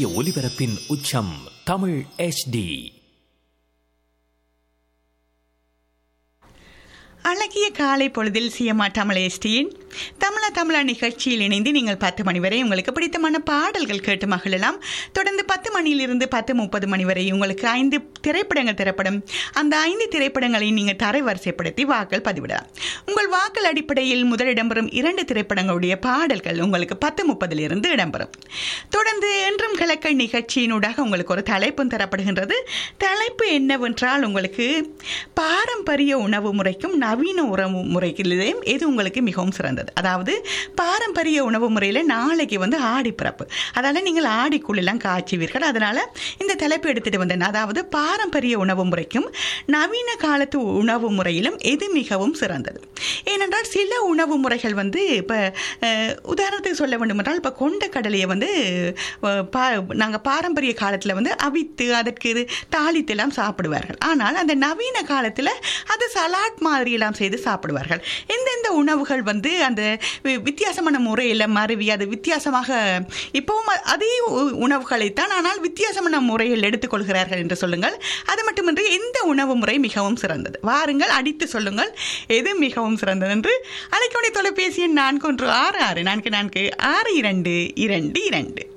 ஒலிபரப்பின் உச்சம் தமிழ் HD அழகிய காலை பொழுதில் சிஎம்ஆ தமிழ் எஸ்டியின் தமிழா தமிழா நிகழ்ச்சியில் இணைந்து நீங்கள் பத்து மணி வரை உங்களுக்கு பிடித்தமான பாடல்கள் கேட்டு மகிழலாம் தொடர்ந்து பத்து மணியிலிருந்து பத்து முப்பது மணி வரை உங்களுக்கு ஐந்து திரைப்படங்கள் திரைப்படம் அந்த ஐந்து திரைப்படங்களை நீங்கள் தரைவரிசைப்படுத்தி வாக்கள் பதிவிடலாம் உங்கள் வாக்கள் அடிப்படையில் முதல் இடம்பெறும் இரண்டு திரைப்படங்களுடைய பாடல்கள் உங்களுக்கு பத்து முப்பதிலிருந்து இடம்பெறும் தொடர்ந்து என்றும் கிழக்கள் நிகழ்ச்சியினூடாக உங்களுக்கு ஒரு தலைப்பும் தரப்படுகின்றது தலைப்பு என்னவென்றால் உங்களுக்கு பாரம்பரிய உணவு முறைக்கும் நவீன உணவு முறைகளிலேயும் எது உங்களுக்கு மிகவும் சிறந்தது அதாவது பாரம்பரிய உணவு முறையில் நாளைக்கு வந்து ஆடி பிறப்பு அதனால் நீங்கள் ஆடிக்குள்ளெல்லாம் காய்ச்சுவீர்கள் அதனால் இந்த தலைப்பு எடுத்துகிட்டு வந்தேன் அதாவது பாரம்பரிய உணவு முறைக்கும் நவீன காலத்து உணவு முறையிலும் எது மிகவும் சிறந்தது ஏனென்றால் சில உணவு முறைகள் வந்து இப்போ உதாரணத்துக்கு சொல்ல வேண்டுமென்றால் இப்போ கொண்ட கடலையை வந்து அஹ், பா நாங்கள் பாரம்பரிய காலத்தில் வந்து அவித்து அதற்கு இது தாளித்தெல்லாம் சாப்பிடுவார்கள் ஆனால் அந்த நவீன காலத்தில் அது சலாட் மாதிரியெல்லாம் செய்து சாப்பிடுவார்கள் எந்தெந்த உணவுகள் வந்து அந்த வி- வித்தியாசமான முறையில் மருவி அது வித்தியாசமாக இப்போவும் அ- அதே உ- உணவுகளைத்தான் ஆனால் வித்தியாசமான முறையில் எடுத்துக்கொள்கிறார்கள் என்று சொல்லுங்கள் அது மட்டுமின்றி எந்த உணவு முறை மிகவும் சிறந்தது வாருங்கள் அடித்து சொல்லுங்கள் எது மிகவும் சிறந்தது என்று அழைக்கக்கூடிய தொலைபேசி எண் நான்கு ஒன்று ஆறு ஆறு நான்கு நான்கு ஆறு இரண்டு இரண்டு இரண்டு